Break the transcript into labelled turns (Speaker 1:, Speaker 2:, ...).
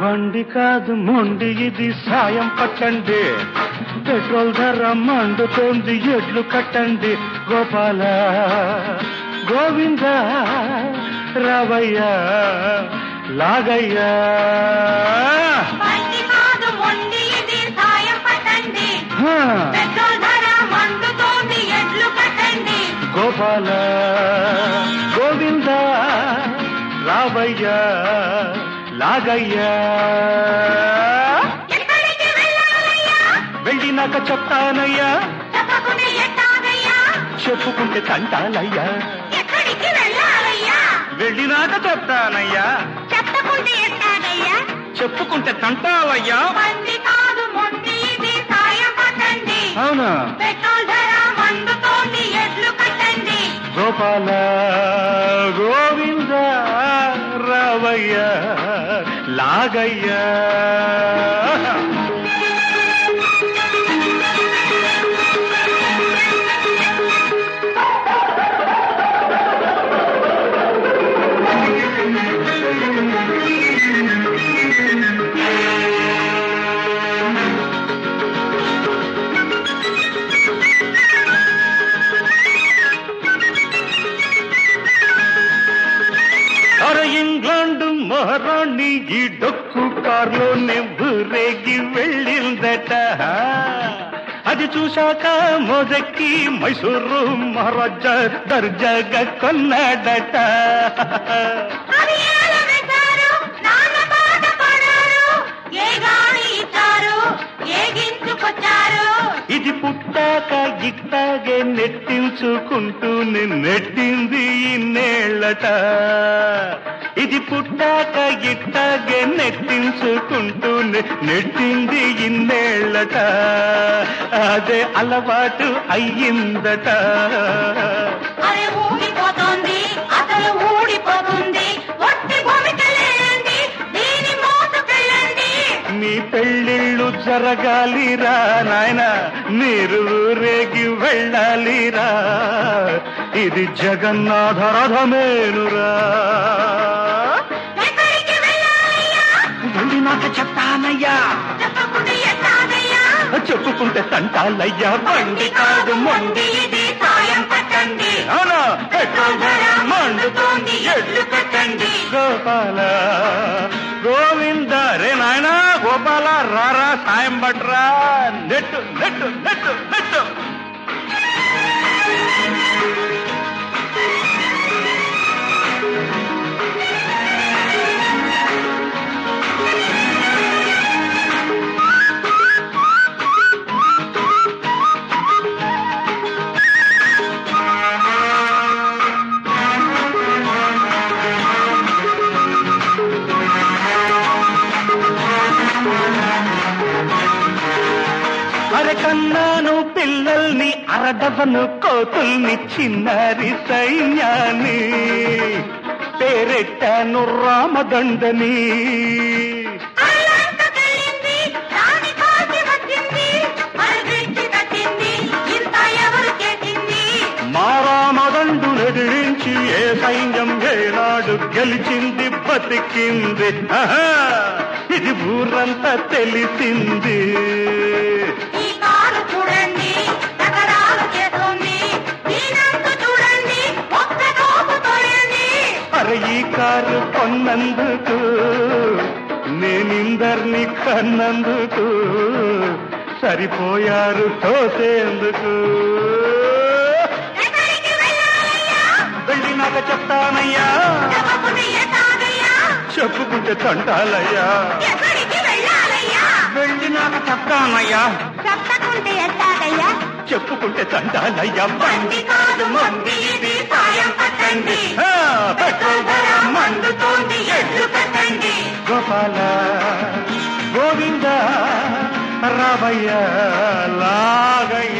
Speaker 1: బండి కాదు మొండి ఇది సాయం పట్టండి పెట్రోల్ ధర మండుతోంది ఎడ్లు కట్టండి గోపాల గోవింద రావయ్య లాగయ్యా
Speaker 2: బండి కాదు మొండి ఇది సాయం పట్టండి
Speaker 1: హా,
Speaker 2: పెట్రోల్ ధర మండుతోంది ఎడ్లు కట్టండి
Speaker 1: గోపాల గోవింద రావయ్య లాగయ్యా
Speaker 2: ఎక్కడికి వెళ్ళాలయ్యా
Speaker 1: వెళ్ళినాక చెప్తానయ్యా
Speaker 2: చెప్పకుండా ఎట్టాగయ్యా
Speaker 1: చెప్పుకుంటే తంటాలయ్యా
Speaker 2: ఎక్కడికి వెళ్ళాలయ్యా
Speaker 1: వెళ్ళినాక చెప్తానయ్యా
Speaker 2: చెప్పకుంటే ఎట్టాగయ్యా
Speaker 1: చెప్పుకుంటే తంటాలయ్యా
Speaker 2: బండి కాదు మొండి ఇది సాయం పట్టండి
Speaker 1: అవునా
Speaker 2: పెట్రోల్ ధర మండుతోంది ఎడ్లు కట్టండి
Speaker 1: గోపాల గోవింద రావయ్య లాగయ్యా అరే ఇంగ్లాండ్ మహారాణి ఈ డొక్కు కారులో నెవ్వురేగి వెళ్ళిందట అది చూశాక మొదక్కి మైసూరు మహారాజా దర్జాగా కొన్నాడట
Speaker 2: అది ఏల వేశారు నాన్న పాట పాడారు ఏ గాలి ఇచ్చారు ఏగించుకొచ్చారు
Speaker 1: ఇది పుట్టాక ఇట్టాగే నెట్టించుకుంటూనే నెట్టింది ఇన్నేళ్ళట ఇది పుట్టాక ఇట్టాగే నెట్టించుకుంటూనే నెట్టింది ఇన్నేళ్ళట అదే అలవాటు అయ్యిందట
Speaker 2: అరే ఊడిపోతోంది అసలు ఊడిపోతుంది ఒట్టి భూమికెళ్ళండి దీని మోసుకెళ్ళండి
Speaker 1: మీ పెళ్ళిళ్ళు జరగాలిరా నాయన మీరు ఊరేగి వెళ్ళాలిరా ఇది జగన్నాథ రథమేనురా
Speaker 2: ఎక్కడికి వెళ్ళాలయ్యా
Speaker 1: వెళ్ళినాక చెప్తానయ్యా
Speaker 2: చెప్పకుండా ఎట్టాగయ్యా
Speaker 1: చెప్పుకుంటే తంటాలయ్యా బండి కాదు మొండి
Speaker 2: ఇది సాయం పట్టండి
Speaker 1: అవునా పెట్రోల్ ధర మండుతోంది ఎడ్లు కట్టండి గోపాల గోవింద రే నాయనా గోపాల రారా సాయం పట్రా నెట్టు నెట్టు నెట్టు నెట్టు అరే కన్నాను పిల్లల్ని అరడవను కోతుల్ని చిన్నారి సైన్యాన్ని పేరెట్టాను రామదండని
Speaker 2: అల్లంతకెళ్ళింది, రాణి కాసి వచ్చింది, మరుగిచ్చి కట్టింది, ఇంత ఎవరు చేసింది?
Speaker 1: మా రామదండు ఎదిరించి ఏ సైన్యం ఏనాడు గెలిచింది బతికింది ఆహా! ఇది ఊరంతా తెలిసింది
Speaker 2: ఈ కారు చూడండి, నగరాలు చేస్తోంది, దీనంతా చూడండి, ఒక్క తోపు తోయండి.
Speaker 1: అరే ఈ కారు కొన్నందుకు నేనిందర్ని కన్నందుకు సరిపోయారు తోసేందుకు
Speaker 2: ఎక్కడికి వెళ్ళాలయ్యా?
Speaker 1: వెళ్ళినాక చెప్తానయ్యా
Speaker 2: చెప్పకుండా ఎట్టాగయ్యా?
Speaker 1: చెప్పుకుంటే తంటాలయ్యా
Speaker 2: ఎక్కడికి వెళ్ళాలయ్యా?
Speaker 1: వెళ్ళినాక చెప్తానయ్యా
Speaker 2: చెప్పకుంటే ఎట్టాగయ్యా?
Speaker 1: చెప్పుకుంటే తంటాలయ్యా
Speaker 2: బండి కాదు మొండి ఇది సాయం పట్టండి
Speaker 1: ఆ, పెట్రోల్ ధర
Speaker 2: మండుతోంది ఎడ్లు కట్టండి
Speaker 1: గోపాల గోవింద రావయ్య లాగయ్య